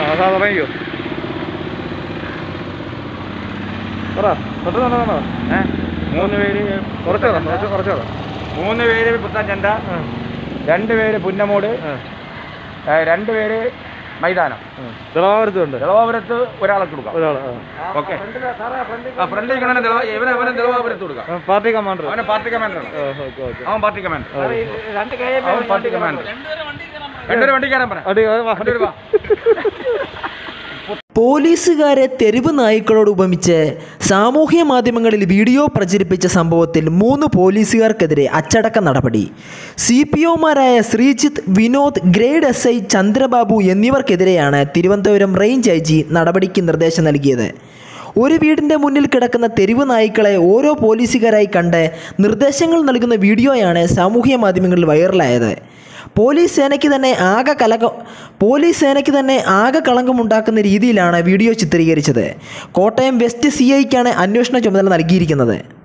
Sir തുടങ്ങിക്കോ പറ പെട്ടെന്ന് പറഞ്ഞോ ഏ? മൂന്ന് പേര് കുറച്ച് പറ കുറച്ച് കുറച്ച് പറ മൂന്ന് പേര് പുത്തൻ ചന്ത രണ്ട് പേര് പുന്നമൂട് ഏ, രണ്ട് പേര് മൈതാനം തിളവാപുരത്തുണ്ട് ദളവാപുരത്ത് ഒരാളെ കൊടുക്കാം ഒരാൾ ഓക്കെ ആ ഫ്രണ്ടിൽ ഇരിക്കണ ദളവ ഇവനെ അവനെ ദളവാപുരത്ത് കൊടുക്കാം പാർട്ടി കമാൻഡർ അവനെ പാർട്ടി കമാൻഡറാണ് ഓക്കെ ഓക്കെ അവൻ പാർട്ടി കമാൻഡർ അവൻ പാർട്ടി കമാൻഡർ രണ്ടുപേരും വണ്ടി കയറാൻ പറ അടി വാ. രണ്ടുപേര് വാ പോലീസുകാരെ തെരുവ് നായ്ക്കളോട് ഉപമിച്ച് സാമൂഹ്യ മാധ്യമങ്ങളിൽ വീഡിയോ പ്രചരിപ്പിച്ച സംഭവത്തിൽ മൂന്ന് പോലീസുകാർക്കെതിരെ അച്ചടക്ക നടപടി സി പി ഒമാരായ Sreejith Vinod grade S I Chandrababu എന്നിവർക്കെതിരെയാണ് തിരുവനന്തപുരം റേഞ്ച് ഐ ജി നടപടിക്ക് നിർദ്ദേശം നൽകിയത് ഒരു വീടിൻ്റെ മുന്നിൽ കിടക്കുന്ന തെരുവ് നായ്ക്കളെ ഓരോ പോലീസുകാരായി കണ്ട് നിർദ്ദേശങ്ങൾ നൽകുന്ന വീഡിയോയാണ് സാമൂഹ്യ മാധ്യമങ്ങളിൽ വൈറലായത് പോലീസ് സേനയ്ക്ക് തന്നെ ആകെ കലക പോലീസ് സേനയ്ക്ക് തന്നെ ആകെ കളങ്കമുണ്ടാക്കുന്ന രീതിയിലാണ് വീഡിയോ ചിത്രീകരിച്ചത് കോട്ടയം വെസ്റ്റ് സി ഐക്കാണ് അന്വേഷണ ചുമതല നൽകിയിരിക്കുന്നത്